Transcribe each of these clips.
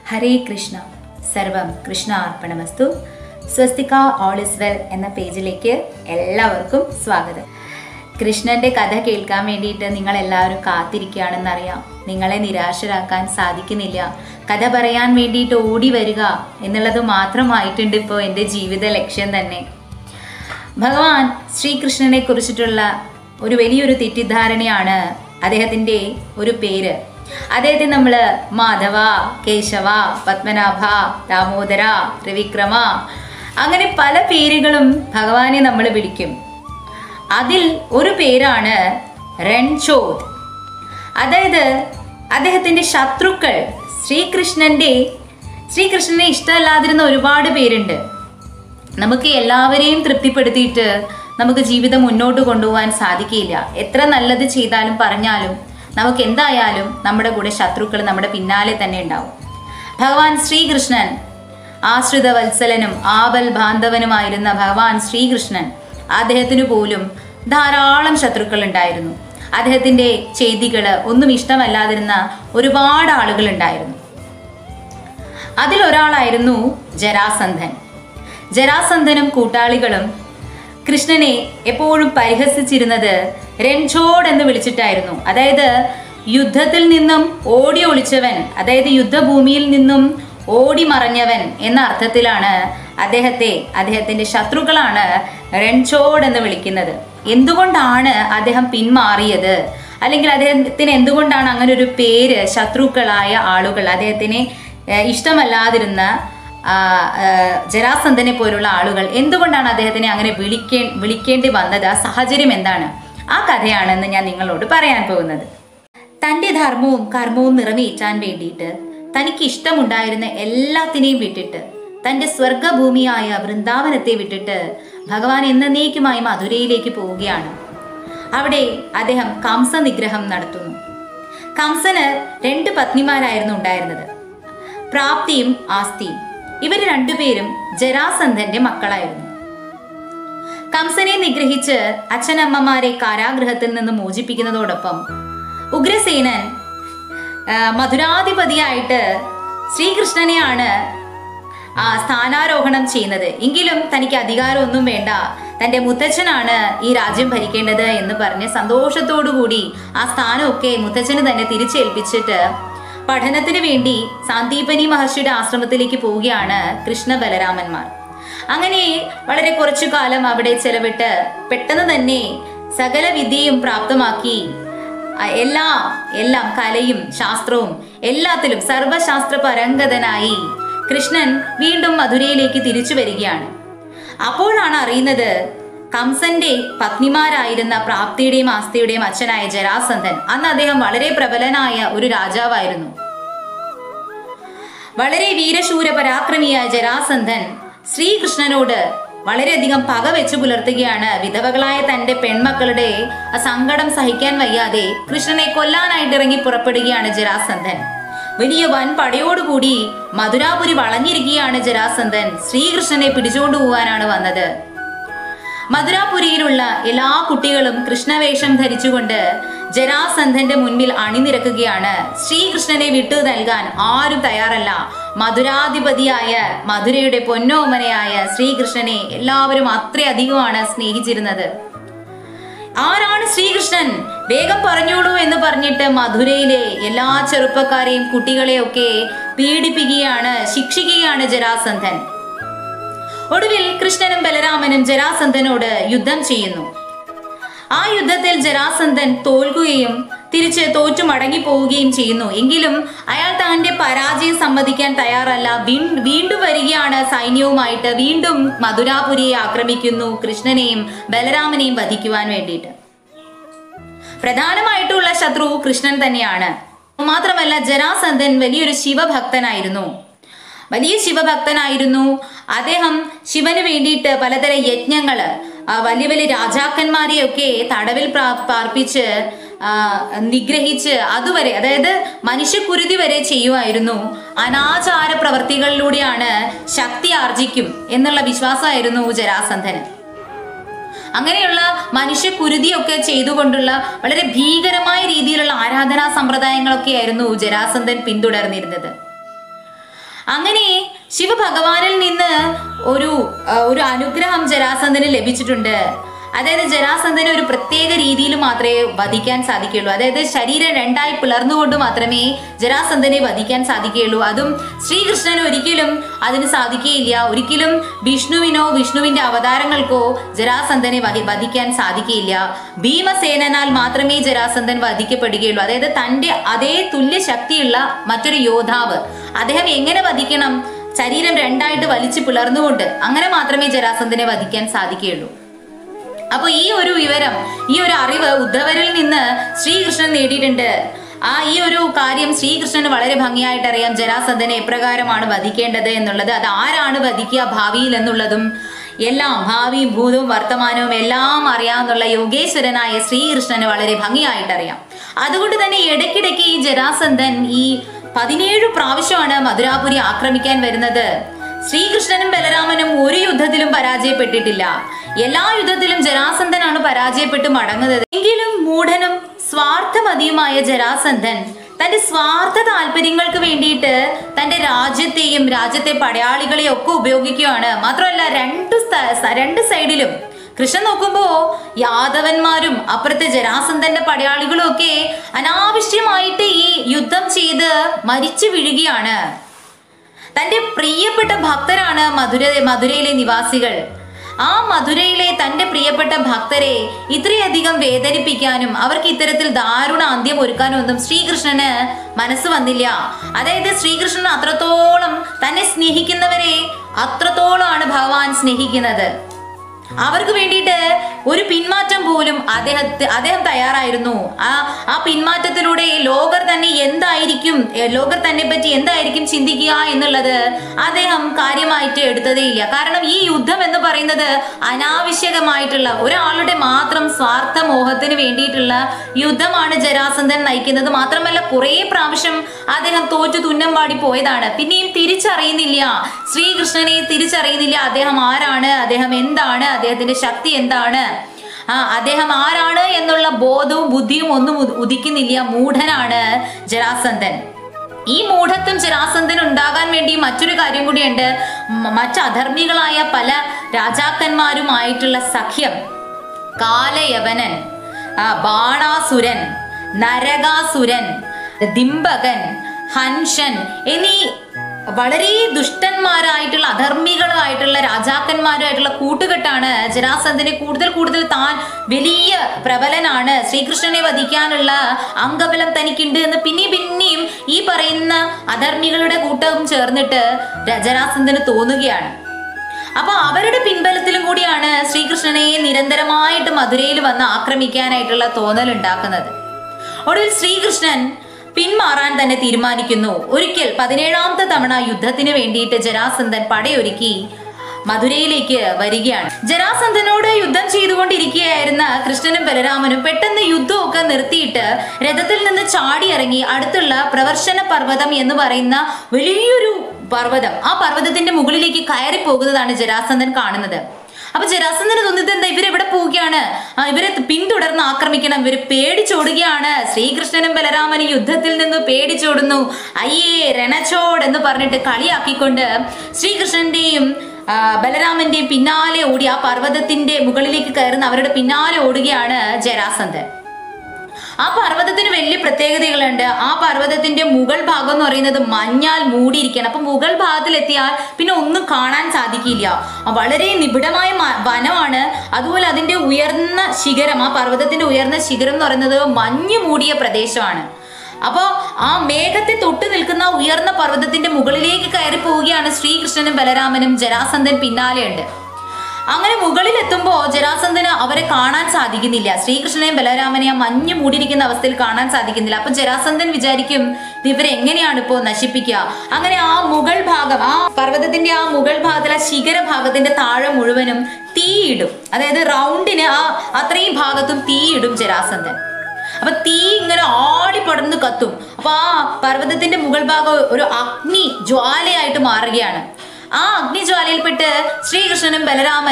ഹരേ കൃഷ്ണ സർവം കൃഷ്ണ അർപ്പണമസ്തു Swasthika all is well എന്ന പേജിലേക്ക് എല്ലാവർക്കും സ്വാഗതം കൃഷ്ണന്റെ കഥ കേൾക്കാൻ വേണ്ടിയിട്ട് നിങ്ങൾ എല്ലാവരും കാത്തിരിക്കുകയാണെന്നറിയാം നിങ്ങളെ നിരാശരാക്കാൻ സാധിക്കുന്നില്ല കഥ പറയാൻ വേണ്ടിയിട്ട് ഓടി വരിക എന്നുള്ളത് മാത്രമായിട്ടുണ്ട് ഇപ്പോൾ എൻ്റെ ജീവിത ലക്ഷ്യം തന്നെ ഭഗവാൻ ശ്രീകൃഷ്ണനെ കുറിച്ചിട്ടുള്ള ഒരു വലിയൊരു തെറ്റിദ്ധാരണയാണ് അദ്ദേഹത്തിൻ്റെ ഒരു പേര് അദ്ദേഹത്തെ നമ്മൾ മാധവ കേശവ പത്മനാഭ ദാമോദര ത്രിവിക്രമ അങ്ങനെ പല പേരുകളും ഭഗവാനെ നമ്മൾ വിളിക്കും അതിൽ ഒരു പേരാണ് രൺചോദ് അതായത് അദ്ദേഹത്തിൻ്റെ ശത്രുക്കൾ ശ്രീകൃഷ്ണൻ്റെ ശ്രീകൃഷ്ണനെ ഇഷ്ടമല്ലാതിരുന്ന ഒരുപാട് പേരുണ്ട് നമുക്ക് എല്ലാവരെയും തൃപ്തിപ്പെടുത്തിയിട്ട് നമുക്ക് ജീവിതം മുന്നോട്ട് കൊണ്ടുപോകാൻ സാധിക്കില്ല എത്ര നല്ലത് ചെയ്താലും പറഞ്ഞാലും നമുക്ക് എന്തായാലും നമ്മുടെ കൂടെ ശത്രുക്കൾ നമ്മുടെ പിന്നാലെ തന്നെ ഉണ്ടാവും ഭഗവാൻ ശ്രീകൃഷ്ണൻ ആശ്രിത വത്സലനും ആബൽ ബാന്ധവനുമായിരുന്ന ഭഗവാൻ ശ്രീകൃഷ്ണൻ അദ്ദേഹത്തിന് പോലും ധാരാളം ശത്രുക്കൾ ഉണ്ടായിരുന്നു അദ്ദേഹത്തിൻ്റെ ചെയ്തികൾ ഒന്നും ഇഷ്ടമല്ലാതിരുന്ന ഒരുപാട് ആളുകൾ ഉണ്ടായിരുന്നു അതിലൊരാളായിരുന്നു ജരാസന്ധൻ ജരാസന്ധനും കൂട്ടാളികളും കൃഷ്ണനെ എപ്പോഴും പരിഹസിച്ചിരുന്നത് രൺചോഡ് എന്ന് വിളിച്ചിട്ടായിരുന്നു അതായത് യുദ്ധത്തിൽ നിന്നും ഓടി ഒളിച്ചവൻ അതായത് യുദ്ധഭൂമിയിൽ നിന്നും ഓടി മറഞ്ഞവൻ എന്ന അർത്ഥത്തിലാണ് അദ്ദേഹത്തെ അദ്ദേഹത്തിന്റെ ശത്രുക്കളാണ് രൺചോഡ് എന്ന് വിളിക്കുന്നത് എന്തുകൊണ്ടാണ് അദ്ദേഹം പിന്മാറിയത് അല്ലെങ്കിൽ അദ്ദേഹത്തിന് എന്തുകൊണ്ടാണ് അങ്ങനെ ഒരു പേര് ശത്രുക്കളായ ആളുകൾ അദ്ദേഹത്തിനെ ഏഹ്, ഇഷ്ടമല്ലാതിരുന്ന ആ, ആ, ജരാസന്ധനെ പോലുള്ള ആളുകൾ എന്തുകൊണ്ടാണ് അദ്ദേഹത്തിനെ അങ്ങനെ വിളിക്കേ വിളിക്കേണ്ടി വന്നത് ആ സാഹചര്യം എന്താണ് ആ കഥയാണെന്ന് ഞാൻ നിങ്ങളോട് പറയാൻ പോകുന്നത് തൻ്റെ ധർമ്മവും കർമ്മവും നിറവേറ്റാൻ വേണ്ടിയിട്ട് തനിക്ക് ഇഷ്ടമുണ്ടായിരുന്ന എല്ലാത്തിനെയും വിട്ടിട്ട് തൻ്റെ സ്വർഗഭൂമിയായ വൃന്ദാവനത്തെ വിട്ടിട്ട് ഭഗവാൻ എന്നേക്കുമായി മധുരയിലേക്ക് പോവുകയാണ് അവിടെ അദ്ദേഹം കംസ നിഗ്രഹം നടത്തുന്നു കംസന് രണ്ട് പത്നിമാരായിരുന്നു ഉണ്ടായിരുന്നത് പ്രാപ്തിയും ആസ്തിയും ഇവർ രണ്ടുപേരും ജരാസന്ധന്റെ മക്കളായിരുന്നു കംസനെ നിഗ്രഹിച്ച് അച്ഛനമ്മമാരെ കാരാഗൃഹത്തിൽ നിന്ന് മോചിപ്പിക്കുന്നതോടൊപ്പം ഉഗ്രസേനൻ ആ, മധുരാധിപതിയായിട്ട് ശ്രീകൃഷ്ണനെയാണ് ആ സ്ഥാനാരോഹണം ചെയ്യുന്നത് എങ്കിലും തനിക്ക് അധികാരമൊന്നും വേണ്ട തന്റെ മുത്തച്ഛനാണ് ഈ രാജ്യം ഭരിക്കേണ്ടത് എന്ന് പറഞ്ഞ് സന്തോഷത്തോടു കൂടി ആ സ്ഥാനമൊക്കെ മുത്തച്ഛന് തന്നെ തിരിച്ചേൽപ്പിച്ചിട്ട് പഠനത്തിന് വേണ്ടി സാന്ദീപനി മഹർഷിയുടെ ആശ്രമത്തിലേക്ക് പോവുകയാണ് കൃഷ്ണ ബലരാമന്മാർ അങ്ങനെ വളരെ കുറച്ചു കാലം അവിടെ ചെലവിട്ട് പെട്ടെന്ന് തന്നെ സകല വിദ്യയും പ്രാപ്തമാക്കി ആ, എല്ലാം എല്ലാം കലയും ശാസ്ത്രവും എല്ലാത്തിലും സർവശാസ്ത്ര പരംഗതനായി കൃഷ്ണൻ വീണ്ടും മധുരയിലേക്ക് തിരിച്ചു വരികയാണ് അപ്പോഴാണ് അറിയുന്നത് കംസന്റെ പത്നിമാരായിരുന്ന പ്രാപ്തിയുടെയും ആസ്തിയുടെയും അച്ഛനായ ജരാസന്ധൻ അന്ന് അദ്ദേഹം വളരെ പ്രബലനായ ഒരു രാജാവായിരുന്നു വളരെ വീരശൂര പരാക്രമിയായ ജരാസന്ധൻ ശ്രീകൃഷ്ണനോട് വളരെയധികം പക വെച്ചു പുലർത്തുകയാണ് വിധവകളായ തന്റെ പെൺമക്കളുടെ ആ സങ്കടം സഹിക്കാൻ വയ്യാതെ കൃഷ്ണനെ കൊല്ലാനായിട്ട് ഇറങ്ങി പുറപ്പെടുകയാണ് ജരാസന്ധൻ വലിയ വൻ പടയോടുകൂടി മധുരാപുരി വളഞ്ഞിരിക്കുകയാണ് ജരാസന്ധൻ ശ്രീകൃഷ്ണനെ പിടിച്ചുകൊണ്ടു പോകാനാണ് വന്നത് മധുരാപുരിയിലുള്ള എല്ലാ കുട്ടികളും കൃഷ്ണവേഷം ധരിച്ചുകൊണ്ട് ജരാസന്ധന്റെ മുൻപിൽ അണിനിരക്കുകയാണ് ശ്രീകൃഷ്ണനെ വിട്ടു നൽകാൻ ആരും തയ്യാറല്ല മധുരാധിപതിയായ മധുരയുടെ പൊന്നോമനയായ ശ്രീകൃഷ്ണനെ എല്ലാവരും അത്രയധികമാണ് സ്നേഹിച്ചിരുന്നത് ആരാണ് ശ്രീകൃഷ്ണൻ വേഗം പറഞ്ഞോളൂ എന്ന് പറഞ്ഞിട്ട് മധുരയിലെ എല്ലാ ചെറുപ്പക്കാരെയും കുട്ടികളെയൊക്കെ പീഡിപ്പിക്കുകയാണ് ശിക്ഷിക്കുകയാണ് ജരാസന്ധൻ ഒടുവിൽ കൃഷ്ണനും ബലരാമനും ജരാസന്ധനോട് യുദ്ധം ചെയ്യുന്നു ആ യുദ്ധത്തിൽ ജരാസന്ധൻ തോൽക്കുകയും തിരിച്ച് തോറ്റു മടങ്ങി പോവുകയും ചെയ്യുന്നു എങ്കിലും അയാൾ തന്റെ പരാജയം സമ്മതിക്കാൻ തയ്യാറല്ല വീ- വീണ്ടും വരികയാണ് സൈന്യവുമായിട്ട് വീണ്ടും മധുരാപുരിയെ ആക്രമിക്കുന്നു കൃഷ്ണനെയും ബലരാമനെയും വധിക്കുവാൻ വേണ്ടിയിട്ട് പ്രധാനമായിട്ടുള്ള ശത്രു കൃഷ്ണൻ തന്നെയാണ് മാത്രമല്ല ജരാസന്ധൻ വലിയൊരു ശിവഭക്തനായിരുന്നു വലിയ ശിവഭക്തനായിരുന്നു അദ്ദേഹം ശിവന് വേണ്ടിയിട്ട് പലതരം യജ്ഞങ്ങള് ആ, വലിയ വലിയ രാജാക്കന്മാരെയൊക്കെ തടവിൽ പ്രാ- പാർപ്പിച്ച് ആ, നിഗ്രഹിച്ച് അതുവരെ അതായത് മനുഷ്യക്കുരുതി വരെ ചെയ്യുമായിരുന്നു അനാചാര പ്രവർത്തികളിലൂടെയാണ് ശക്തി ആർജിക്കും എന്നുള്ള വിശ്വാസമായിരുന്നു ജരാസന്ധന് അങ്ങനെയുള്ള മനുഷ്യക്കുരുതിയൊക്കെ ചെയ്തുകൊണ്ടുള്ള വളരെ ഭീകരമായ രീതിയിലുള്ള ആരാധനാ സമ്പ്രദായങ്ങളൊക്കെ ആയിരുന്നു ജരാസന്ധൻ പിന്തുടർന്നിരുന്നത് അങ്ങനെ ശിവഭഗവാനിൽ നിന്ന് ഒരു ആ, ഒരു അനുഗ്രഹം ജരാസന്ധന് ലഭിച്ചിട്ടുണ്ട് അതായത് ജരാസന്ധനെ ഒരു പ്രത്യേക രീതിയിൽ മാത്രമേ വധിക്കാൻ സാധിക്കുകയുള്ളൂ അതായത് ശരീരം രണ്ടായി പിളർന്നുകൊണ്ട് മാത്രമേ ജരാസന്ധനെ വധിക്കാൻ സാധിക്കുകയുള്ളൂ അതും ശ്രീകൃഷ്ണന് ഒരിക്കലും അതിന് സാധിക്കുകയില്ല ഒരിക്കലും വിഷ്ണുവിനോ വിഷ്ണുവിന്റെ അവതാരങ്ങൾക്കോ ജരാസന്ധനെ വധി- വധിക്കാൻ സാധിക്കുകയില്ല ഭീമസേനനാൽ മാത്രമേ ജരാസന്ധൻ വധിക്കപ്പെടുകയുള്ളൂ അതായത് തന്റെ അതേ തുല്യ ശക്തിയുള്ള മറ്റൊരു യോദ്ധാവ് അദ്ദേഹം എങ്ങനെ വധിക്കണം ശരീരം രണ്ടായിട്ട് വലിച്ചു പിളർന്നുകൊണ്ട് അങ്ങനെ മാത്രമേ ജരാസന്ധനെ വധിക്കാൻ സാധിക്കുകയുള്ളൂ അപ്പൊ ഈ ഒരു വിവരം ഈ ഒരു അറിവ് ഉദ്ധവരിൽ നിന്ന് ശ്രീകൃഷ്ണൻ നേടിയിട്ടുണ്ട് ആ ഈ ഒരു കാര്യം ശ്രീകൃഷ്ണന് വളരെ ഭംഗിയായിട്ട് അറിയാം ജരാസന്ധനെ എപ്രകാരമാണ് വധിക്കേണ്ടത് എന്നുള്ളത് അത് ആരാണ് വധിക്കുക ഭാവിയിൽ എന്നുള്ളതും എല്ലാം ഭാവിയും ഭൂതവും വർത്തമാനവും എല്ലാം അറിയാവുന്നുള്ള യോഗേശ്വരനായ ശ്രീകൃഷ്ണന് വളരെ ഭംഗിയായിട്ട് അറിയാം അതുകൊണ്ട് തന്നെ ഇടയ്ക്കിടയ്ക്ക് ഈ ജരാസന്ധൻ ഈ പതിനേഴ് പ്രാവശ്യമാണ് മധുരാപുരി ആക്രമിക്കാൻ വരുന്നത് ശ്രീകൃഷ്ണനും ബലരാമനും ഒരു യുദ്ധത്തിലും പരാജയപ്പെട്ടിട്ടില്ല എല്ലാ യുദ്ധത്തിലും ജരാസന്ധനാണ് പരാജയപ്പെട്ട് മടങ്ങുന്നത് എങ്കിലും മൂഢനും സ്വാർത്ഥമതിയുമായ ജരാസന്ധൻ തന്റെ സ്വാർത്ഥ താല്പര്യങ്ങൾക്ക് വേണ്ടിയിട്ട് തന്റെ രാജ്യത്തെയും രാജ്യത്തെ പടയാളികളെയും ഒക്കെ ഉപയോഗിക്കുകയാണ് മാത്രമല്ല രണ്ട് സ്ഥ- സ- രണ്ട് സൈഡിലും കൃഷ്ണൻ നോക്കുമ്പോ യാദവന്മാരും അപ്പുറത്തെ ജരാസന്ധന്റെ പടയാളികളും ഒക്കെ അനാവശ്യമായിട്ട് ഈ യുദ്ധം ചെയ്ത് മരിച്ചു വീഴുകയാണ് തന്റെ പ്രിയപ്പെട്ട ഭക്തരാണ് മധുര മധുരയിലെ നിവാസികൾ ആ മധുരയിലെ തന്റെ പ്രിയപ്പെട്ട ഭക്തരെ ഇത്രയധികം വേദനിപ്പിക്കാനും അവർക്ക് ഇത്തരത്തിൽ ദാരുണ അന്ത്യം ഒരുക്കാനും ഒന്നും ശ്രീകൃഷ്ണന് മനസ്സ് വന്നില്ല അതായത് ശ്രീകൃഷ്ണൻ അത്രത്തോളം തന്നെ സ്നേഹിക്കുന്നവരെ അത്രത്തോളമാണ് ഭഗവാൻ സ്നേഹിക്കുന്നത് അവർക്ക് വേണ്ടിയിട്ട് ഒരു പിന്മാറ്റം പോലും അദ്ദേഹത്തെ അദ്ദേഹം തയ്യാറായിരുന്നു ആ ആ പിന്മാറ്റത്തിലൂടെ ലോകർ തന്നെ എന്തായിരിക്കും ഏ, ലോകർ തന്നെ പറ്റി എന്തായിരിക്കും ചിന്തിക്കുക എന്നുള്ളത് അദ്ദേഹം കാര്യമായിട്ട് എടുത്തതേയില്ല കാരണം ഈ യുദ്ധം എന്ന് പറയുന്നത് അനാവശ്യകമായിട്ടുള്ള ഒരാളുടെ മാത്രം സ്വാർത്ഥ മോഹത്തിന് വേണ്ടിയിട്ടുള്ള യുദ്ധമാണ് ജരാസന്ധൻ നയിക്കുന്നത് മാത്രമല്ല കുറേ പ്രാവശ്യം അദ്ദേഹം തോറ്റു തുന്നം പാടി പോയതാണ് പിന്നെയും തിരിച്ചറിയുന്നില്ല ശ്രീകൃഷ്ണനെ തിരിച്ചറിയുന്നില്ല അദ്ദേഹം ആരാണ് അദ്ദേഹം എന്താണ് അദ്ദേഹത്തിന്റെ ശക്തി എന്താണ് ആ അദ്ദേഹം ആരാണ് എന്നുള്ള ബോധവും ബുദ്ധിയും ഒന്നും ഉദ- ഉദിക്കുന്നില്ല മൂഢനാണ് ജരാസന്ധൻ ഈ മൂഢത്വം ജരാസന്ധന് ഉണ്ടാകാൻ വേണ്ടി മറ്റൊരു കാര്യം കൂടിയുണ്ട് മ- മറ്റ് അധർമ്മികളായ പല രാജാക്കന്മാരുമായിട്ടുള്ള സഖ്യം കാലയവനൻ ആ, ബാണാസുരൻ നരകാസുരൻ ദിംബകൻ ഹൻഷൻ എന്നീ വളരെ ദുഷ്ടന്മാരായിട്ടുള്ള അധർമ്മികളായിട്ടുള്ള രാജാക്കന്മാരായിട്ടുള്ള കൂട്ടുകെട്ടാണ് ജരാസന്ധനെ കൂടുതൽ കൂടുതൽ താൻ വലിയ പ്രബലനാണ് ശ്രീകൃഷ്ണനെ വധിക്കാനുള്ള അംഗബലം തനിക്കുണ്ട് എന്ന് പിന്നെയും പിന്നെയും ഈ പറയുന്ന അധർമ്മികളുടെ കൂട്ടവും ചേർന്നിട്ട് ര- ജരാസന്ധന് തോന്നുകയാണ് അപ്പൊ അവരുടെ പിൻബലത്തിലും കൂടിയാണ് ശ്രീകൃഷ്ണനെ നിരന്തരമായിട്ട് മധുരയിൽ വന്ന് ആക്രമിക്കാനായിട്ടുള്ള തോന്നൽ ഉണ്ടാക്കുന്നത് ഒടുവിൽ ശ്രീകൃഷ്ണൻ പിന്മാറാൻ തന്നെ തീരുമാനിക്കുന്നു ഒരിക്കൽ പതിനേഴാമത്തെ തവണ യുദ്ധത്തിന് വേണ്ടിയിട്ട് ജരാസന്ധൻ പടയൊരുക്കി മധുരയിലേക്ക് വരികയാണ് ജരാസന്ധനോട് യുദ്ധം ചെയ്തുകൊണ്ടിരിക്കുകയായിരുന്ന കൃഷ്ണനും ബലരാമനും പെട്ടെന്ന് യുദ്ധമൊക്കെ നിർത്തിയിട്ട് രഥത്തിൽ നിന്ന് ചാടിയിറങ്ങി അടുത്തുള്ള പ്രവർശന പർവ്വതം എന്ന് പറയുന്ന വലിയൊരു പർവ്വതം ആ പർവ്വതത്തിന്റെ മുകളിലേക്ക് കയറി പോകുന്നതാണ് ജരാസന്ധൻ കാണുന്നത് അപ്പൊ ജരാസന്ധന് തോന്നിയത് എന്താ ഇവരെവിടെ പോവുകയാണ് ആ ഇവരെ പിന്തുടർന്ന് ആക്രമിക്കണം ഇവര് പേടിച്ചോടുകയാണ് ശ്രീകൃഷ്ണനും ബലരാമനും യുദ്ധത്തിൽ നിന്ന് പേടിച്ചോടുന്നു അയ്യേ രണച്ചോട് എന്ന് പറഞ്ഞിട്ട് കളിയാക്കിക്കൊണ്ട് ശ്രീകൃഷ്ണന്റെയും ആ, ബലരാമന്റെയും പിന്നാലെ ഓടി ആ പർവ്വതത്തിന്റെ മുകളിലേക്ക് കയറുന്ന അവരുടെ പിന്നാലെ ഓടുകയാണ് ജരാസന്ധൻ ആ പർവ്വതത്തിന് വലിയ പ്രത്യേകതകളുണ്ട് ആ പർവ്വതത്തിന്റെ മുകൾ ഭാഗം എന്ന് പറയുന്നത് മഞ്ഞാൽ മൂടിയിരിക്കണം അപ്പൊ മുകൾ ഭാഗത്തിലെത്തിയാൽ പിന്നെ ഒന്നും കാണാൻ സാധിക്കില്ല ആ വളരെ നിബിഡമായ മ- വനമാണ് അതുപോലെ അതിന്റെ ഉയർന്ന ശിഖരം ആ പർവ്വതത്തിന്റെ ഉയർന്ന ശിഖരം എന്ന് പറയുന്നത് മഞ്ഞ് മൂടിയ പ്രദേശമാണ് അപ്പോൾ ആ മേഘത്തെ തൊട്ട് നിൽക്കുന്ന ആ ഉയർന്ന പർവ്വതത്തിന്റെ മുകളിലേക്ക് കയറി പോവുകയാണ് ശ്രീകൃഷ്ണനും ബലരാമനും ജരാസന്ധൻ പിന്നാലെയുണ്ട് അങ്ങനെ മുകളിൽ എത്തുമ്പോൾ ജരാസന്ധന് അവരെ കാണാൻ സാധിക്കുന്നില്ല ശ്രീകൃഷ്ണനെയും ബലരാമനെയും ആ മഞ്ഞ് മൂടിയിരിക്കുന്ന അവസ്ഥയിൽ കാണാൻ സാധിക്കുന്നില്ല അപ്പൊ ജരാസന്ധൻ വിചാരിക്കും "ഇത് ഇവരെങ്ങനെയാണ് ഇപ്പോൾ നശിപ്പിക്കുക അങ്ങനെ ആ മുകൾ ഭാഗം ആ പർവ്വതത്തിന്റെ ആ മുകൾ ഭാഗത്തിലെ ആ ശിഖര ഭാഗത്തിന്റെ താഴെ മുഴുവനും തീയിടും അതായത് റൗണ്ടിന് ആ അത്രയും ഭാഗത്തും തീയിടും ജരാസന്ധൻ അപ്പൊ തീ ഇങ്ങനെ ആടി പടർന്ന് കത്തും അപ്പൊ ആ പർവ്വതത്തിന്റെ മുകൾ ഭാഗം ഒരു അഗ്നി ജ്വാലയായിട്ട് മാറുകയാണ് ആ അഗ്നിജ്വാലയിൽപ്പെട്ട് ശ്രീകൃഷ്ണനും ബലരാമനും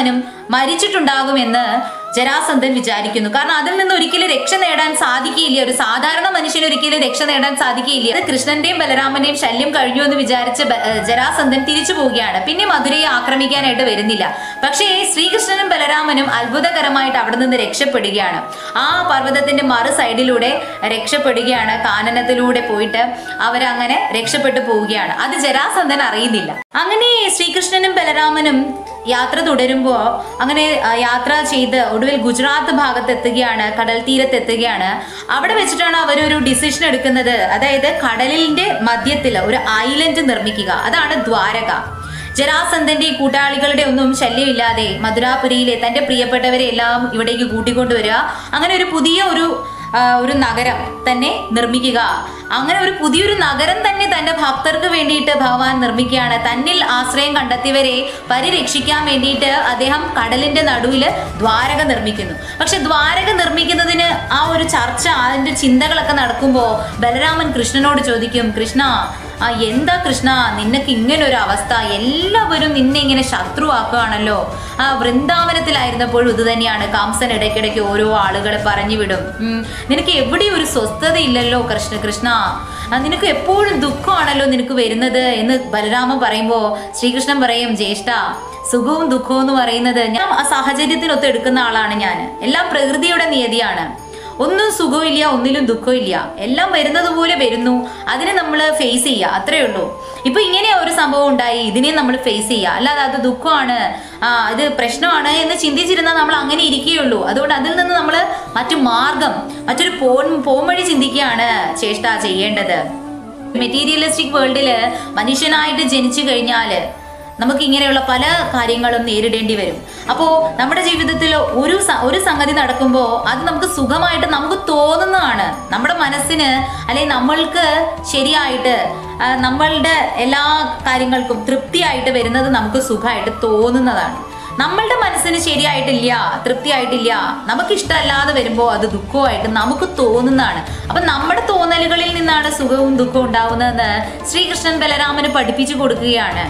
മരിച്ചിട്ടുണ്ടാകുമെന്ന് ജരാസന്ധൻ വിചാരിക്കുന്നു കാരണം അതിൽ നിന്ന് ഒരിക്കലും രക്ഷ നേടാൻ സാധിക്കില്ല ഒരു സാധാരണ മനുഷ്യന് ഒരിക്കലും രക്ഷ നേടാൻ സാധിക്കില്ല അത് കൃഷ്ണന്റെയും ബലരാമന്റെയും ശല്യം കഴിഞ്ഞു എന്ന് വിചാരിച്ച് ബ- ഏഹ് ജരാസന്ധൻ തിരിച്ചു പോവുകയാണ് പിന്നെ മധുരയെ ആക്രമിക്കാനായിട്ട് വരുന്നില്ല പക്ഷേ ശ്രീകൃഷ്ണനും ബലരാമനും അത്ഭുതകരമായിട്ട് അവിടെ നിന്ന് രക്ഷപ്പെടുകയാണ് ആ പർവ്വതത്തിന്റെ മറു സൈഡിലൂടെ രക്ഷപ്പെടുകയാണ് കാനനത്തിലൂടെ പോയിട്ട് അവരങ്ങനെ രക്ഷപ്പെട്ടു പോവുകയാണ് അത് ജരാസന്ധൻ അറിയുന്നില്ല അങ്ങനെ ശ്രീകൃഷ്ണനും ബലരാമനും യാത്ര തുടരുമ്പോ അങ്ങനെ ആ, യാത്ര ചെയ്ത് ഒടുവിൽ ഗുജറാത്ത് ഭാഗത്ത് എത്തുകയാണ് കടൽ തീരത്ത് എത്തുകയാണ് അവിടെ വെച്ചിട്ടാണ് അവരൊരു ഡിസിഷൻ എടുക്കുന്നത് അതായത് കടലിന്റെ മധ്യത്തിൽ ഒരു ഐലൻഡ് നിർമ്മിക്കുക അതാണ് ദ്വാരക ജരാസന്ധന്റെ ഈ കൂട്ടാളികളുടെ ഒന്നും ശല്യമില്ലാതെ മധുരാപുരിയിലെ തന്റെ പ്രിയപ്പെട്ടവരെ എല്ലാം ഇവിടേക്ക് കൂട്ടിക്കൊണ്ടുവരിക അങ്ങനെ ഒരു പുതിയ ഒരു ആ, ഒരു നഗരം തന്നെ നിർമ്മിക്കുക അങ്ങനെ ഒരു പുതിയൊരു നഗരം തന്നെ തന്റെ ഭക്തർക്ക് വേണ്ടിയിട്ട് ഭഗവാൻ നിർമ്മിക്കുകയാണ് തന്നിൽ ആശ്രയം കണ്ടെത്തിയവരെ പരിരക്ഷിക്കാൻ വേണ്ടിയിട്ട് അദ്ദേഹം കടലിന്റെ നടുവിൽ ദ്വാരക നിർമ്മിക്കുന്നു പക്ഷെ ദ്വാരക നിർമ്മിക്കുന്നതിന് ആ ഒരു ചർച്ച അതിന്റെ ചിന്തകളൊക്കെ നടക്കുമ്പോൾ ബലരാമൻ കൃഷ്ണനോട് ചോദിക്കും കൃഷ്ണ ആ എന്താ കൃഷ്ണ നിനക്ക് ഇങ്ങനെ ഒരു അവസ്ഥ എല്ലാവരും നിന്നെ ഇങ്ങനെ ശത്രുവാക്കുകയാണല്ലോ ആ വൃന്ദാവനത്തിലായിരുന്നപ്പോഴും ഇത് തന്നെയാണ് കംസൻ ഇടയ്ക്കിടയ്ക്ക് ഓരോ ആളുകളെ പറഞ്ഞു വിടും ഉം, നിനക്ക് എവിടെയും ഒരു സ്വസ്ഥതയില്ലല്ലോ കൃഷ്ണ കൃഷ്ണ ആ, നിനക്ക് എപ്പോഴും ദുഃഖമാണല്ലോ നിനക്ക് വരുന്നത് എന്ന് ബലരാമൻ പറയുമ്പോൾ ശ്രീകൃഷ്ണൻ പറയും ജ്യേഷ്ഠ സുഖവും ദുഃഖവും എന്ന് പറയുന്നത് ഞാൻ ആ സാഹചര്യത്തിനൊത്ത് എടുക്കുന്ന ആളാണ് ഞാൻ എല്ലാം പ്രകൃതിയുടെ നിയതിയാണ് ഒന്നും സുഖമില്ല ഒന്നിലും ദുഃഖമില്ല എല്ലാം വരുന്നത് പോലെ വരുന്നു അതിനെ നമ്മൾ ഫേസ് ചെയ്യുക അത്രേ ഉള്ളൂ ഇപ്പൊ ഇങ്ങനെ ഒരു സംഭവം ഉണ്ടായി ഇതിനെ നമ്മൾ ഫേസ് ചെയ്യുക അല്ലാതെ അത് ദുഃഖമാണ് ആ ഇത് പ്രശ്നമാണ് എന്ന് ചിന്തിച്ചിരുന്നാൽ നമ്മൾ അങ്ങനെ ഇരിക്കുകയുള്ളൂ അതുകൊണ്ട് അതിൽ നിന്ന് നമ്മൾ മറ്റു മാർഗം മറ്റൊരു പോൺ പോംവഴി ചിന്തിക്കുകയാണ് ചേഷ്ട ചെയ്യേണ്ടത് മെറ്റീരിയലിസ്റ്റിക് വേൾഡില് മനുഷ്യനായിട്ട് ജനിച്ചു കഴിഞ്ഞാല് നമുക്ക് ഇങ്ങനെയുള്ള പല കാര്യങ്ങളും നേരിടേണ്ടി വരും അപ്പോൾ നമ്മുടെ ജീവിതത്തിൽ ഒരു സ- ഒരു സംഗതി നടക്കുമ്പോൾ അത് നമുക്ക് സുഖമായിട്ട് നമുക്ക് തോന്നുന്നതാണ് നമ്മുടെ മനസ്സിന് അല്ലെങ്കിൽ നമ്മൾക്ക് ശരിയായിട്ട് ആ, നമ്മളുടെ എല്ലാ കാര്യങ്ങൾക്കും തൃപ്തിയായിട്ട് വരുന്നത് നമുക്ക് സുഖമായിട്ട് തോന്നുന്നതാണ് നമ്മളുടെ മനസ്സിന് ശരിയായിട്ടില്ല തൃപ്തിയായിട്ടില്ല നമുക്ക് ഇഷ്ടമല്ലാതെ വരുമ്പോൾ അത് ദുഃഖമായിട്ട് നമുക്ക് തോന്നുന്നതാണ് അപ്പൊ നമ്മുടെ തോന്നലുകളിൽ നിന്നാണ് സുഖവും ദുഃഖവും ഉണ്ടാവുന്നതെന്ന് ശ്രീകൃഷ്ണൻ ബലരാമന് പഠിപ്പിച്ചു കൊടുക്കുകയാണ്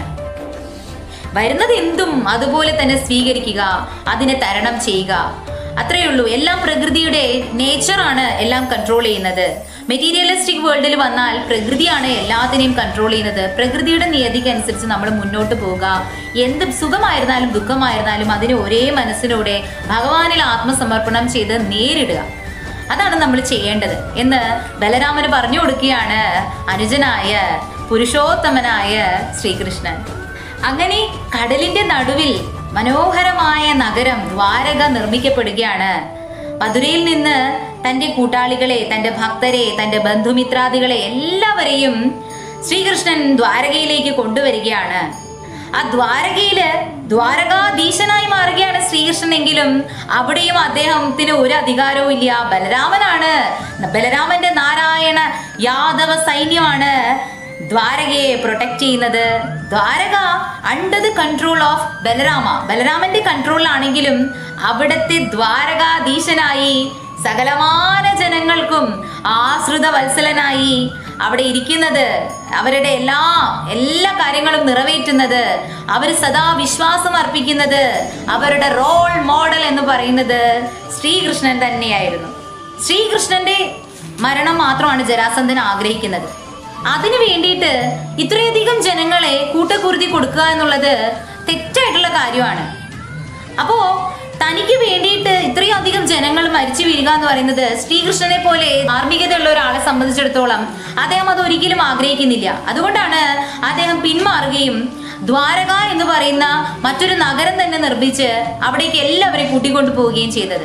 വരുന്നത് എന്തും അതുപോലെ തന്നെ സ്വീകരിക്കുക അതിനെ തരണം ചെയ്യുക അത്രയേ ഉള്ളൂ എല്ലാം പ്രകൃതിയുടെ നേച്ചറാണ് എല്ലാം കൺട്രോൾ ചെയ്യുന്നത് മെറ്റീരിയലിസ്റ്റിക് വേൾഡിൽ വന്നാൽ പ്രകൃതിയാണ് എല്ലാത്തിനെയും കൺട്രോൾ ചെയ്യുന്നത് പ്രകൃതിയുടെ നിയതിക്ക് അനുസരിച്ച് നമ്മൾ മുന്നോട്ട് പോവുക എന്ത് സുഖമായിരുന്നാലും ദുഃഖമായിരുന്നാലും അതിനെ ഒരേ മനസ്സിലൂടെ ഭഗവാനിൽ ആത്മസമർപ്പണം ചെയ്ത് നേരിടുക അതാണ് നമ്മൾ ചെയ്യേണ്ടത് എന്ന് ബലരാമന് പറഞ്ഞു കൊടുക്കുകയാണ് അനുജനായ പുരുഷോത്തമനായ ശ്രീകൃഷ്ണൻ അങ്ങനെ കടലിന്റെ നടുവിൽ മനോഹരമായ നഗരം ദ്വാരക നിർമ്മിക്കപ്പെടുകയാണ് മധുരയിൽ നിന്ന് തന്റെ കൂട്ടാളികളെ തന്റെ ഭക്തരെ തന്റെ ബന്ധുമിത്രാദികളെ എല്ലാവരെയും ശ്രീകൃഷ്ണൻ ദ്വാരകയിലേക്ക് കൊണ്ടുവരികയാണ് ആ ദ്വാരകയില് ദ്വാരകാധീശനായി മാറുകയാണ് ശ്രീകൃഷ്ണൻ എങ്കിലും അവിടെയും അദ്ദേഹത്തിന് ഒരു അധികാരവും ഇല്ല ബലരാമനാണ് ബലരാമന്റെ നാരായണ യാദവ സൈന്യമാണ് ദ്വാരകയെ പ്രൊട്ടക്ട് ചെയ്യുന്നത് Dwarka under the control of Balarama ബലരാമന്റെ കൺട്രോളിലാണെങ്കിലും അവിടുത്തെ ദ്വാരകാധീശനായി സകലമാന ജനങ്ങൾക്കും ആശ്രിത വത്സലനായി അവിടെ ഇരിക്കുന്നത് അവരുടെ എല്ലാ എല്ലാ കാര്യങ്ങളും നിറവേറ്റുന്നത് അവർ സദാ വിശ്വാസം അർപ്പിക്കുന്നത് അവരുടെ റോൾ മോഡൽ എന്ന് പറയുന്നത് ശ്രീകൃഷ്ണൻ തന്നെയായിരുന്നു ശ്രീകൃഷ്ണന്റെ മരണം മാത്രമാണ് ജരാസന്ധൻ ആഗ്രഹിക്കുന്നത് അതിനു വേണ്ടിയിട്ട് ഇത്രയധികം ജനങ്ങളെ കൂട്ടക്കുരുതി കൊടുക്കുക എന്നുള്ളത് തെറ്റായിട്ടുള്ള കാര്യമാണ് അപ്പോ തനിക്ക് വേണ്ടിയിട്ട് ഇത്രയും അധികം ജനങ്ങൾ മരിച്ചു വീഴുക എന്ന് പറയുന്നത് ശ്രീകൃഷ്ണനെ പോലെ ധാർമ്മികതയുള്ള ഒരാളെ സംബന്ധിച്ചിടത്തോളം അദ്ദേഹം അത് ഒരിക്കലും ആഗ്രഹിക്കുന്നില്ല അതുകൊണ്ടാണ് അദ്ദേഹം പിന്മാറുകയും ദ്വാരക എന്ന് പറയുന്ന മറ്റൊരു നഗരം തന്നെ നിർമ്മിച്ച് അവിടേക്ക് എല്ലാവരെയും കൂട്ടിക്കൊണ്ടു പോവുകയും ചെയ്തത്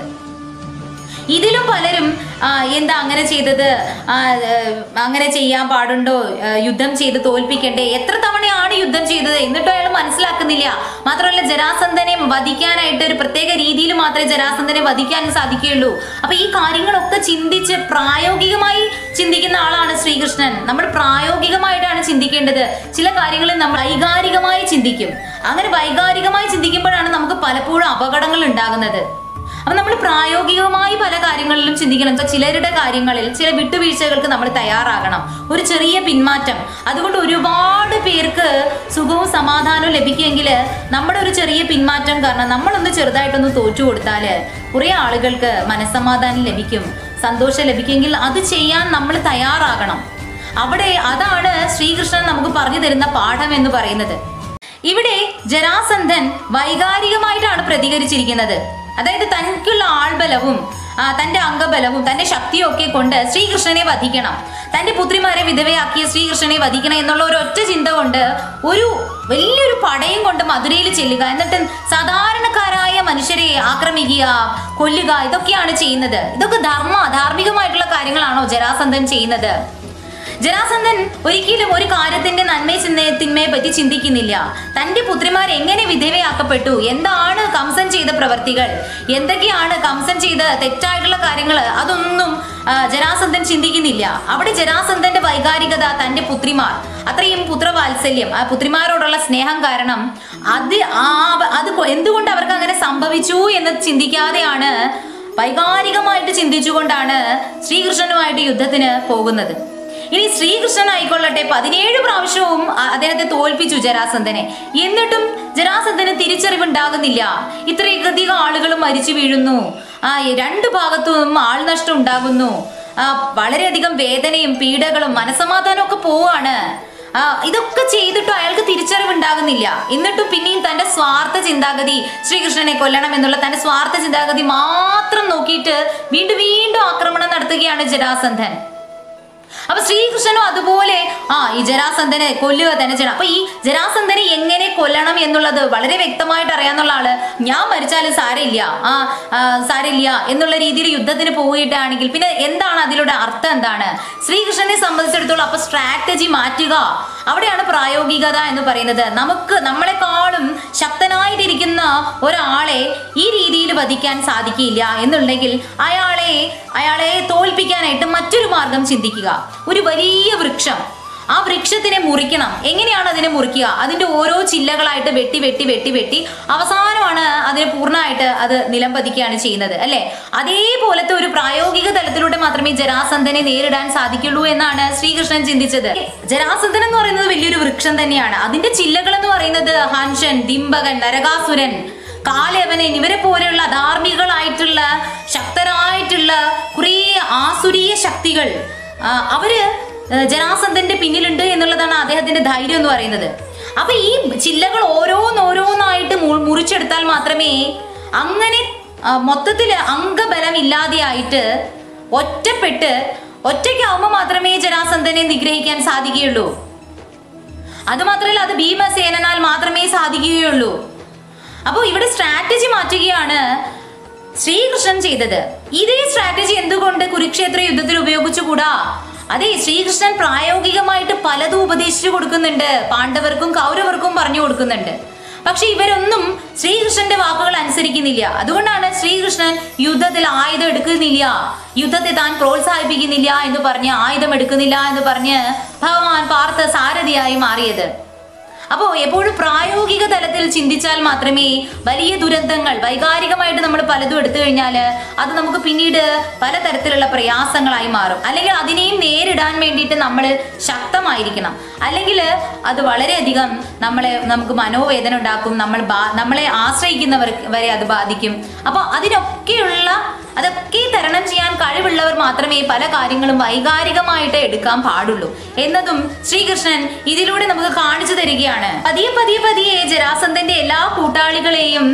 ഇതിലും പലരും ആ, എന്താ അങ്ങനെ ചെയ്തത് ആ, ഏഹ്, അങ്ങനെ ചെയ്യാൻ പാടുണ്ടോ ഏഹ്, യുദ്ധം ചെയ്ത് തോൽപ്പിക്കണ്ടേ എത്ര തവണയാണ് യുദ്ധം ചെയ്തത് എന്നിട്ടും അയാൾ മനസ്സിലാക്കുന്നില്ല മാത്രമല്ല ജരാസന്ധനെ വധിക്കാനായിട്ട് ഒരു പ്രത്യേക രീതിയിൽ മാത്രമേ ജരാസന്ധനെ വധിക്കാൻ സാധിക്കുകയുള്ളൂ അപ്പൊ ഈ കാര്യങ്ങളൊക്കെ ചിന്തിച്ച് പ്രായോഗികമായി ചിന്തിക്കുന്ന ആളാണ് ശ്രീകൃഷ്ണൻ നമ്മൾ പ്രായോഗികമായിട്ടാണ് ചിന്തിക്കേണ്ടത് ചില കാര്യങ്ങളിൽ നമ്മൾ വൈകാരികമായി ചിന്തിക്കും അങ്ങനെ വൈകാരികമായി ചിന്തിക്കുമ്പോഴാണ് നമുക്ക് പലപ്പോഴും അപകടങ്ങൾ ഉണ്ടാകുന്നത് അപ്പൊ നമ്മൾ പ്രായോഗികമായി പല കാര്യങ്ങളിലും ചിന്തിക്കണം ഇപ്പൊ ചിലരുടെ കാര്യങ്ങളിൽ ചില വിട്ടുവീഴ്ചകൾക്ക് നമ്മൾ തയ്യാറാകണം ഒരു ചെറിയ പിന്മാറ്റം അതുകൊണ്ട് ഒരുപാട് പേർക്ക് സുഖവും സമാധാനവും ലഭിക്കുമെങ്കിൽ നമ്മുടെ ഒരു ചെറിയ പിന്മാറ്റം കാരണം നമ്മളൊന്ന് ചെറുതായിട്ടൊന്ന് തോറ്റു കൊടുത്താൽ കുറേ ആളുകൾക്ക് മനസ്സമാധാനം ലഭിക്കും സന്തോഷം ലഭിക്കുമെങ്കിൽ അത് ചെയ്യാൻ നമ്മൾ തയ്യാറാകണം അവിടെ അതാണ് ശ്രീകൃഷ്ണൻ നമുക്ക് പറഞ്ഞു തരുന്ന പാഠം എന്ന് പറയുന്നത് ഇവിടെ ജരാസന്ധൻ വൈകാരികമായിട്ടാണ് പ്രതികരിച്ചിരിക്കുന്നത് അതായത് തനിക്കുള്ള ആൾബലവും ആ, തന്റെ അംഗബലവും തന്റെ ശക്തിയും ഒക്കെ കൊണ്ട് ശ്രീകൃഷ്ണനെ വധിക്കണം തന്റെ പുത്രിമാരെ വിധവയാക്കിയ ശ്രീകൃഷ്ണനെ വധിക്കണം എന്നുള്ള ഒരു ഒറ്റ ചിന്ത കൊണ്ട് ഒരു വലിയൊരു പടയും കൊണ്ട് മധുരയിൽ ചെല്ലുക എന്നിട്ട് സാധാരണക്കാരായ മനുഷ്യരെ ആക്രമിക്കുക കൊല്ലുക ഇതൊക്കെയാണ് ചെയ്യുന്നത് ഇതൊക്കെ ധർമ്മ ധാർമ്മികമായിട്ടുള്ള കാര്യങ്ങളാണോ ജരാസന്ധൻ ചെയ്യുന്നത് ജരാസന്ധൻ ഒരിക്കലും ഒരു കാര്യത്തിന്റെ നന്മ ചിന്ത- തിന്മയെ പറ്റി ചിന്തിക്കുന്നില്ല തന്റെ പുത്രിമാർ എങ്ങനെ വിധവയാക്കപ്പെട്ടു എന്താണ് കംസൻ ചെയ്ത പ്രവർത്തികൾ എന്തൊക്കെയാണ് കംസൻ ചെയ്ത തെറ്റായിട്ടുള്ള കാര്യങ്ങൾ അതൊന്നും ആ, ജരാസന്ധൻ ചിന്തിക്കുന്നില്ല അവിടെ ജരാസന്ധന്റെ വൈകാരികത തന്റെ പുത്രിമാർ അത്രയും പുത്രവാത്സല്യം ആ പുത്രിമാരോടുള്ള സ്നേഹം കാരണം അത് ആ അത് കൊ- എന്തുകൊണ്ട് അവർക്ക് അങ്ങനെ സംഭവിച്ചു എന്ന് ചിന്തിക്കാതെയാണ് വൈകാരികമായിട്ട് ചിന്തിച്ചുകൊണ്ടാണ് ശ്രീകൃഷ്ണനുമായിട്ട് യുദ്ധത്തിന് പോകുന്നത് ഇനി ശ്രീകൃഷ്ണൻ ആയിക്കൊള്ളട്ടെ പതിനേഴ് പ്രാവശ്യവും അ- അദ്ദേഹത്തെ തോൽപ്പിച്ചു ജരാസന്ധനെ എന്നിട്ടും ജരാസന്ധന് തിരിച്ചറിവുണ്ടാകുന്നില്ല ഇത്രയധികം ആളുകൾ മരിച്ചു വീഴുന്നു ആ ഈ രണ്ട് ഭാഗത്തും ആൾനഷ്ടം ഉണ്ടാകുന്നു ആ വളരെയധികം വേദനയും പീഡകളും മനസമാധാനവും ഒക്കെ പോവാണ് ആ, ഇതൊക്കെ ചെയ്തിട്ടും അയാൾക്ക് തിരിച്ചറിവുണ്ടാകുന്നില്ല എന്നിട്ടും പിന്നെയും തന്റെ സ്വാർത്ഥ ചിന്താഗതി ശ്രീകൃഷ്ണനെ കൊല്ലണം എന്നുള്ള തന്റെ സ്വാർത്ഥ ചിന്താഗതി മാത്രം നോക്കിയിട്ട് വീണ്ടും വീണ്ടും ആക്രമണം നടത്തുകയാണ് ജരാസന്ധൻ അപ്പൊ ശ്രീകൃഷ്ണനും അതുപോലെ ആ ഈ ജരാസന്ധനെ കൊല്ലുക തന്നെ ചെയ്യണം അപ്പൊ ഈ ജരാസന്ധനെ എങ്ങനെ കൊല്ലണം എന്നുള്ളത് വളരെ വ്യക്തമായിട്ട് അറിയാന്നുള്ള ആള് ഞാൻ മരിച്ചാലും സാരമില്ല ആ ആ, സാരമില്ല എന്നുള്ള രീതിയിൽ യുദ്ധത്തിന് പോവുകയാണെങ്കിൽ പിന്നെ എന്താണ് അതിലൂടെ അർത്ഥം എന്താണ് ശ്രീകൃഷ്ണനെ സംബന്ധിച്ചിടത്തോളം അപ്പൊ സ്ട്രാറ്റജി മാറ്റുക അവിടെയാണ് പ്രായോഗികത എന്ന് പറയുന്നത് നമുക്ക് നമ്മളെക്കാളും ശക്തനായിട്ടിരിക്കുന്ന ഒരാളെ ഈ രീതിയിൽ വധിക്കാൻ സാധിക്കില്ല എന്നുണ്ടെങ്കിൽ അയാളെ അയാളെ തോൽപ്പിക്കാനായിട്ട് മറ്റൊരു മാർഗം ചിന്തിക്കുക ഒരു വലിയ വൃക്ഷം ആ വൃക്ഷത്തിനെ മുറിക്കണം എങ്ങനെയാണ് അതിനെ മുറിക്കുക അതിന്റെ ഓരോ ചില്ലകളായിട്ട് വെട്ടി വെട്ടി വെട്ടി വെട്ടി അവസാനമാണ് അതിനെ പൂർണ്ണമായിട്ട് അത് നിലംപതിക്കുകയാണ് ചെയ്യുന്നത് അല്ലെ അതേപോലത്തെ ഒരു പ്രായോഗിക തലത്തിലൂടെ മാത്രമേ ജരാസന്ധനെ നേരിടാൻ സാധിക്കുള്ളൂ എന്നാണ് ശ്രീകൃഷ്ണൻ ചിന്തിച്ചത് ജരാസന്ധൻ എന്ന് പറയുന്നത് വലിയൊരു വൃക്ഷം തന്നെയാണ് അതിന്റെ ചില്ലകൾ എന്ന് പറയുന്നത് ഹൻഷൻ ദിംബകൻ നരകാസുരൻ കാലയവനൻ ഇവരെ പോലെയുള്ള ധാർമ്മികളായിട്ടുള്ള ശക്തരായിട്ടുള്ള കുറേ ആസുരീയ ശക്തികൾ ആ, അവര് ആ, ജരാസന്ധന്റെ പിന്നിലുണ്ട് എന്നുള്ളതാണ് അദ്ദേഹത്തിന്റെ ധൈര്യം എന്ന് പറയുന്നത് അപ്പൊ ഈ ചില്ലകൾ ഓരോന്നോരോന്നായിട്ട് മു- മുറിച്ചെടുത്താൽ മാത്രമേ അങ്ങനെ ആ, മൊത്തത്തില് അംഗബലം ഇല്ലാതെയായിട്ട് ഒറ്റപ്പെട്ട് ഒറ്റയ്ക്കാവുമ്പോൾ മാത്രമേ ജരാസന്ധനെ നിഗ്രഹിക്കാൻ സാധിക്കുകയുള്ളൂ അത് മാത്രമല്ല അത് ഭീമസേനാൽ മാത്രമേ സാധിക്കുകയുള്ളൂ അപ്പോൾ ഇവിടെ സ്ട്രാറ്റജി മാറ്റുകയാണ് ശ്രീകൃഷ്ണൻ ചെയ്തത് ഇതേ സ്ട്രാറ്റജി എന്തുകൊണ്ട് കുരുക്ഷേത്ര യുദ്ധത്തിൽ ഉപയോഗിച്ചുകൂടാ അതെ ശ്രീകൃഷ്ണൻ പ്രായോഗികമായിട്ട് പലതും ഉപദേശിച്ചു കൊടുക്കുന്നുണ്ട് പാണ്ഡവർക്കും കൗരവർക്കും പറഞ്ഞു കൊടുക്കുന്നുണ്ട് പക്ഷെ ഇവരൊന്നും ശ്രീകൃഷ്ണന്റെ വാക്കുകൾ അനുസരിക്കുന്നില്ല അതുകൊണ്ടാണ് ശ്രീകൃഷ്ണൻ യുദ്ധത്തിൽ ആയുധം എടുക്കുന്നില്ല യുദ്ധത്തെ താൻ പ്രോത്സാഹിപ്പിക്കുന്നില്ല എന്ന് പറഞ്ഞ് ആയുധം എടുക്കുന്നില്ല എന്ന് പറഞ്ഞ് ഭഗവാൻ പാർത്ഥ സാരഥിയായി മാറിയത് അപ്പോൾ എപ്പോഴും പ്രായോഗിക തലത്തിൽ ചിന്തിച്ചാൽ മാത്രമേ വലിയ ദുരന്തങ്ങൾ വൈകാരികമായിട്ട് നമ്മൾ പലതും എടുത്തു കഴിഞ്ഞാൽ അത് നമുക്ക് പിന്നീട് പലതരത്തിലുള്ള പ്രയാസങ്ങളായി മാറും അല്ലെങ്കിൽ അതിനെയും നേരിടാൻ വേണ്ടിയിട്ട് നമ്മൾ ശക്തമായിരിക്കണം അല്ലെങ്കിൽ അത് വളരെയധികം നമ്മളെ നമുക്ക് മനോവേദന ഉണ്ടാക്കും നമ്മൾ ബാ- നമ്മളെ ആശ്രയിക്കുന്നവർ വരെ അത് ബാധിക്കും അപ്പോൾ അതിനൊക്കെയുള്ള അതൊക്കെ തരണം ചെയ്യാൻ കഴിവുള്ളവർ മാത്രമേ പല കാര്യങ്ങളും വൈകാരികമായിട്ട് എടുക്കാൻ പാടുള്ളൂ എന്നതും ശ്രീകൃഷ്ണൻ ഇതിലൂടെ നമുക്ക് കാണിച്ചു തരികയാണ് പതിയെ പതിയെ പതിയെ ജരാസന്ധന്റെ എല്ലാ കൂട്ടാളികളെയും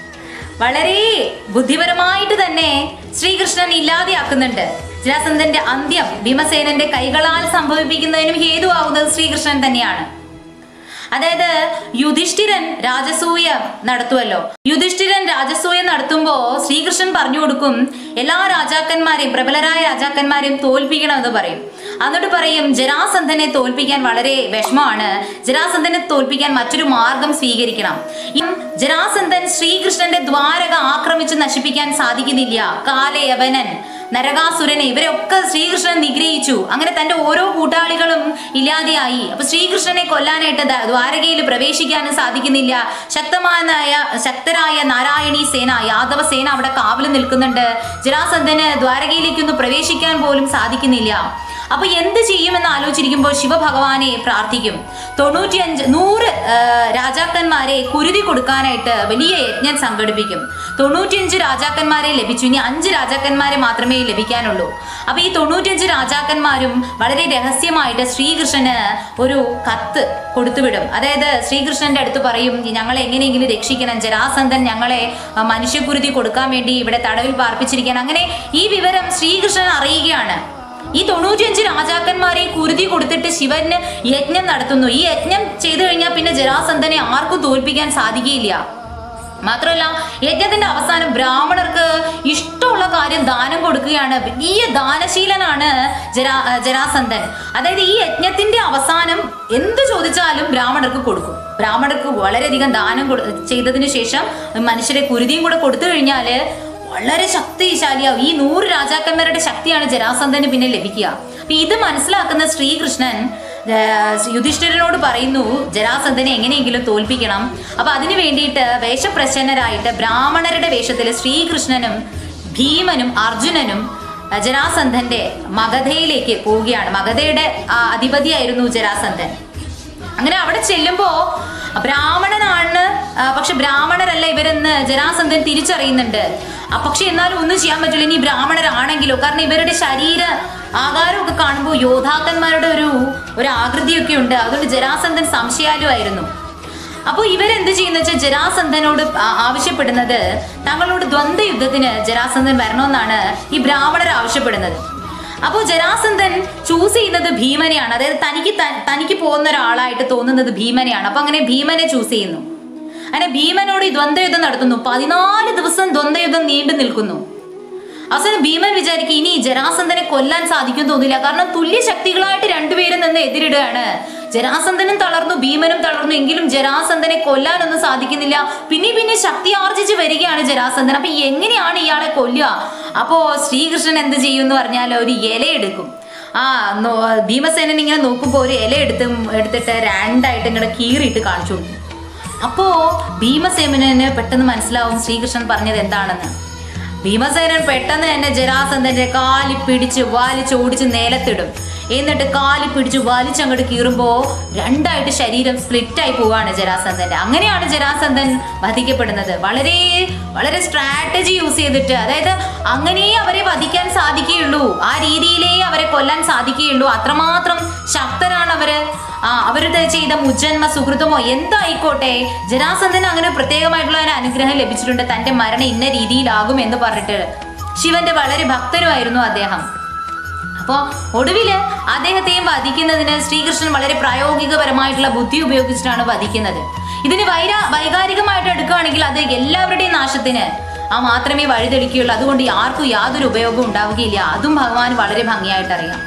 വളരെ ബുദ്ധിപരമായിട്ട് തന്നെ ശ്രീകൃഷ്ണൻ ഇല്ലാതെയാക്കുന്നുണ്ട് ജരാസന്ധന്റെ അന്ത്യം ഭീമസേനന്റെ കൈകളാൽ സംഭവിപ്പിക്കുന്നതിനും ഹേതുവാകുന്നത് ശ്രീകൃഷ്ണൻ തന്നെയാണ് അതായത് യുധിഷ്ഠിരൻ രാജസൂയ നടത്തുമല്ലോ യുധിഷ്ഠിരൻ രാജസൂയ നടത്തുമ്പോ ശ്രീകൃഷ്ണൻ പറഞ്ഞു കൊടുക്കും എല്ലാ രാജാക്കന്മാരെയും പ്രബലരായ രാജാക്കന്മാരെയും തോൽപ്പിക്കണമെന്ന് പറയും എന്നിട്ട് പറയും ജരാസന്ധനെ തോൽപ്പിക്കാൻ വളരെ വിഷമമാണ് ജരാസന്ധനെ തോൽപ്പിക്കാൻ മറ്റൊരു മാർഗം സ്വീകരിക്കണം ഈ ജരാസന്ധൻ ശ്രീകൃഷ്ണന്റെ ദ്വാരക ആക്രമിച്ച് നശിപ്പിക്കാൻ സാധിക്കുന്നില്ല കാലയവനൻ നരകാസുരനെ ഇവരൊക്കെ ശ്രീകൃഷ്ണൻ നിഗ്രഹിച്ചു അങ്ങനെ തന്റെ ഓരോ കൂട്ടാളികളും ഇല്ലാതെയായി അപ്പൊ ശ്രീകൃഷ്ണനെ കൊല്ലാനായിട്ട് ദ- ദ്വാരകയിൽ പ്രവേശിക്കാനും സാധിക്കുന്നില്ല ശക്തമായ ശക്തരായ നാരായണീ സേന യാദവ സേന അവിടെ കാവല് നിൽക്കുന്നുണ്ട് ജരാസന്ധന് ദ്വാരകയിലേക്കൊന്നും പ്രവേശിക്കാൻ പോലും സാധിക്കുന്നില്ല അപ്പൊ എന്ത് ചെയ്യുമെന്ന് ആലോചിച്ചിരിക്കുമ്പോൾ ശിവഭഗവാനെ പ്രാർത്ഥിക്കും തൊണ്ണൂറ്റിയഞ്ച് നൂറ് ആ, രാജാക്കന്മാരെ കുരുതി കൊടുക്കാനായിട്ട് വലിയ യജ്ഞം സംഘടിപ്പിക്കും തൊണ്ണൂറ്റിയഞ്ച് രാജാക്കന്മാരെ ലഭിച്ചു ഇനി അഞ്ച് രാജാക്കന്മാരെ മാത്രമേ ലഭിക്കാനുള്ളൂ അപ്പൊ ഈ തൊണ്ണൂറ്റിയഞ്ച് രാജാക്കന്മാരും വളരെ രഹസ്യമായിട്ട് ശ്രീകൃഷ്ണന് ഒരു കത്ത് കൊടുത്തുവിടും അതായത് ശ്രീകൃഷ്ണന്റെ അടുത്ത് പറയും ഞങ്ങളെ എങ്ങനെയെങ്കിലും രക്ഷിക്കണം ജരാസന്ധൻ ഞങ്ങളെ ആ, മനുഷ്യക്കുരുതി കൊടുക്കാൻ വേണ്ടി ഇവിടെ തടവിൽ പാർപ്പിച്ചിരിക്കാൻ അങ്ങനെ ഈ വിവരം ശ്രീകൃഷ്ണൻ അറിയുകയാണ് ഈ തൊണ്ണൂറ്റിയഞ്ച് രാജാക്കന്മാരെ കുരുതി കൊടുത്തിട്ട് ശിവന് യജ്ഞം നടത്തുന്നു ഈ യജ്ഞം ചെയ്തു കഴിഞ്ഞാൽ പിന്നെ ജരാസന്ധനെ ആർക്കും തോൽപ്പിക്കാൻ സാധിക്കുകയില്ല മാത്രമല്ല യജ്ഞത്തിന്റെ അവസാനം ബ്രാഹ്മണർക്ക് ഇഷ്ടമുള്ള കാര്യം ദാനം കൊടുക്കുകയാണ് വലിയ ദാനശീലനാണ് ജരാ ജരാസന്ധൻ അതായത് ഈ യജ്ഞത്തിന്റെ അവസാനം എന്ത് ചോദിച്ചാലും ബ്രാഹ്മണർക്ക് കൊടുക്കും ബ്രാഹ്മണർക്ക് വളരെയധികം ദാനം കൊടു- ചെയ്തതിനു ശേഷം മനുഷ്യരെ കുരുതിയും കൂടെ കൊടുത്തു കഴിഞ്ഞാല് വളരെ ശക്തിശാലിയാവും ഈ നൂറ് രാജാക്കന്മാരുടെ ശക്തിയാണ് ജരാസന്ധന് പിന്നെ ലഭിക്കുക അപ്പൊ ഇത് മനസ്സിലാക്കുന്ന ശ്രീകൃഷ്ണൻ ആ, യുധിഷ്ഠിരനോട് പറയുന്നു ജരാസന്ധനെ എങ്ങനെയെങ്കിലും തോൽപ്പിക്കണം അപ്പൊ അതിനു വേണ്ടിയിട്ട് വേഷപ്രച്ഛന്നരായിട്ട് ബ്രാഹ്മണരുടെ വേഷത്തിൽ ശ്രീകൃഷ്ണനും ഭീമനും അർജുനനും ആ, ജരാസന്ധന്റെ മഗധയിലേക്ക് പോവുകയാണ് മഗധയുടെ ആ, അധിപതിയായിരുന്നു ജരാസന്ധൻ അങ്ങനെ അവിടെ ചെല്ലുമ്പോ ബ്രാഹ്മണനാണ് ആ, പക്ഷെ ബ്രാഹ്മണരല്ല ഇവരെന്ന് ജരാസന്ധൻ തിരിച്ചറിയുന്നുണ്ട് ആ, പക്ഷെ എന്നാലും ഒന്നും ചെയ്യാൻ പറ്റില്ല ഇനി ബ്രാഹ്മണരാണെങ്കിലോ കാരണം ഇവരുടെ ശരീര ആകാരമൊക്കെ കാണുമ്പോൾ യോദ്ധാക്കന്മാരുടെ ഒരു ഒരു ആകൃതിയൊക്കെ ഉണ്ട് അതുകൊണ്ട് ജരാസന്ധൻ സംശയാലുമായിരുന്നു അപ്പോൾ ഇവരെന്ത് ചെയ്യുന്ന വെച്ചാൽ ജരാസന്ധനോട് ആ- ആവശ്യപ്പെടുന്നത് തങ്ങളോട് ദ്വന്ദ്വ യുദ്ധത്തിന് ജരാസന്ധൻ വരണമെന്നാണ് ഈ ബ്രാഹ്മണർ ആവശ്യപ്പെടുന്നത് അപ്പോൾ ജരാസന്ധൻ ചൂസ് ചെയ്യുന്നത് ഭീമനെയാണ് അതായത് തനിക്ക് ത- തനിക്ക് പോകുന്ന ഒരാളായിട്ട് തോന്നുന്നത് ഭീമനെയാണ് അപ്പൊ അങ്ങനെ ഭീമനെ ചൂസ് ചെയ്യുന്നു അങ്ങനെ ഭീമനോട് ഈ ദ്വന്ദ്വയുദ്ധം നടത്തുന്നു പതിനാല് ദിവസം ദ്വന്ദ്വയുദ്ധം നീണ്ടു നിൽക്കുന്നു അവസാനം ഭീമൻ വിചാരിക്കും ഇനി ജരാസന്ധനെ കൊല്ലാൻ സാധിക്കും തോന്നില്ല കാരണം തുല്യ ശക്തികളായിട്ട് രണ്ടുപേരും നിന്ന് എതിരിടുകയാണ് ജരാസന്ധനും തളർന്നു ഭീമനും തളർന്നു എങ്കിലും ജരാസന്ധനെ കൊല്ലാനൊന്നും സാധിക്കുന്നില്ല പിന്നെ പിന്നെ ശക്തി ആർജിച്ച് വരികയാണ് ജരാസന്ധൻ അപ്പൊ എങ്ങനെയാണ് ഇയാളെ കൊല്ലുക അപ്പോ ശ്രീകൃഷ്ണൻ എന്ത് ചെയ്യും എന്ന് പറഞ്ഞാൽ ഒരു ഇല എടുക്കും ആ നോ- ഭീമസേനൻ ഇങ്ങനെ നോക്കുമ്പോൾ ഒരു ഇല എടുത്ത് എടുത്തിട്ട് രണ്ടായിട്ട് ഇങ്ങനെ കീറിയിട്ട് കാണിച്ചു കൊടുക്കും അപ്പോ ഭീമസേനന് പെട്ടെന്ന് മനസ്സിലാവും ശ്രീകൃഷ്ണൻ പറഞ്ഞത് എന്താണെന്ന് ഭീമസേനൻ പെട്ടെന്ന് തന്നെ ജരാസന്ധന്റെ കാലി പിടിച്ച് വലിച്ച് ഓടിച്ച് നിലത്തിടും എന്നിട്ട് കാലി പിടിച്ച് വലിച്ചങ്ങോട്ട് കീറുമ്പോ രണ്ടായിട്ട് ശരീരം സ്പ്ലിറ്റ് ആയി പോവാണ് ജരാസന്ധന്റെ അങ്ങനെയാണ് ജരാസന്ധൻ വധിക്കപ്പെടുന്നത് വളരെ വളരെ സ്ട്രാറ്റജി യൂസ് ചെയ്തിട്ട് അതായത് അങ്ങനെ അവരെ വധിക്കാൻ സാധിക്കുകയുള്ളൂ ആ രീതിയിലേ അവരെ കൊല്ലാൻ സാധിക്കുകയുള്ളൂ അത്രമാത്രം ശക്തരാണ് അവര് ആ അവരുടെ ചെയ്ത മുജ്ജന്മ സുഹൃത്തുമോ എന്തായിക്കോട്ടെ ജരാസന്ധന് അങ്ങനെ പ്രത്യേകമായിട്ടുള്ള ഒരു അനുഗ്രഹം ലഭിച്ചിട്ടുണ്ട് തന്റെ മരണം ഇന്ന രീതിയിലാകും എന്ന് പറഞ്ഞിട്ട് ശിവന്റെ വളരെ ഭക്തനുമായിരുന്നു അദ്ദേഹം അപ്പോൾ ഒടുവില് അദ്ദേഹത്തെയും വധിക്കുന്നതിന് ശ്രീകൃഷ്ണൻ വളരെ പ്രായോഗികപരമായിട്ടുള്ള ബുദ്ധി ഉപയോഗിച്ചിട്ടാണ് വധിക്കുന്നത് ഇതിന് വൈര വൈകാരികമായിട്ട് എടുക്കുകയാണെങ്കിൽ അത് എല്ലാവരുടെയും നാശത്തിന് ആ മാത്രമേ വഴിതെളിക്കുകയുള്ളൂ അതുകൊണ്ട് ആർക്കും യാതൊരു ഉപയോഗവും ഉണ്ടാവുകയില്ല അതും ഭഗവാൻ വളരെ ഭംഗിയായിട്ട് അറിയാം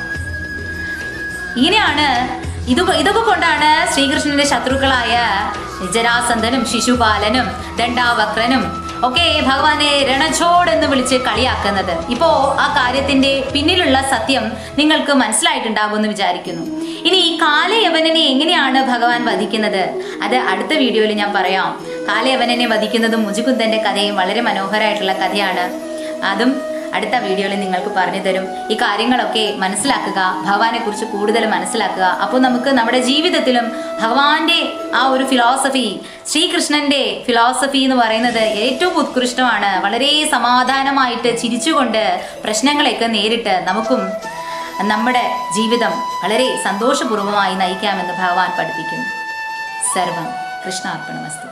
ഇങ്ങനെയാണ് ഇത് ഇതൊക്കെ കൊണ്ടാണ് ശ്രീകൃഷ്ണന്റെ ശത്രുക്കളായ ജരാസന്ധനും ശിശുപാലനും ദണ്ഡാവക്രനും ഒക്കെ ഭഗവാനെ രണചോട് എന്ന് വിളിച്ച് കളിയാക്കുന്നത് ഇപ്പോ ആ കാര്യത്തിന്റെ പിന്നിലുള്ള സത്യം നിങ്ങൾക്ക് മനസ്സിലായിട്ടുണ്ടാകുമെന്ന് വിചാരിക്കുന്നു ഇനി ഈ കാലയവനെ എങ്ങനെയാണ് ഭഗവാൻ വധിക്കുന്നത് അത് അടുത്ത വീഡിയോയിൽ ഞാൻ പറയാം കാലയവനെ വധിക്കുന്നതും മുജുകുന്ദന്റെ കഥയും വളരെ മനോഹരമായിട്ടുള്ള കഥയാണ് അതും അടുത്ത വീഡിയോയിൽ നിങ്ങൾക്ക് പറഞ്ഞു തരും ഈ കാര്യങ്ങളൊക്കെ മനസ്സിലാക്കുക ഭഗവാനെ കുറിച്ച് കൂടുതൽ മനസ്സിലാക്കുക അപ്പോൾ നമുക്ക് നമ്മുടെ ജീവിതത്തിലും ഭഗവാന്റെ ആ ഒരു ഫിലോസഫി ശ്രീകൃഷ്ണന്റെ ഫിലോസഫി എന്ന് പറയുന്നത് ഏറ്റവും ഉത്കൃഷ്ടമാണ് വളരെ സമാധാനമായിട്ട് ചിരിച്ചുകൊണ്ട് പ്രശ്നങ്ങളെയൊക്കെ നേരിട്ട് നമുക്കും നമ്മുടെ ജീവിതം വളരെ സന്തോഷപൂർവ്വമായി നയിക്കാമെന്ന് ഭഗവാൻ പഠിപ്പിക്കുന്നു സർവം കൃഷ്ണാർപ്പണമസ്തു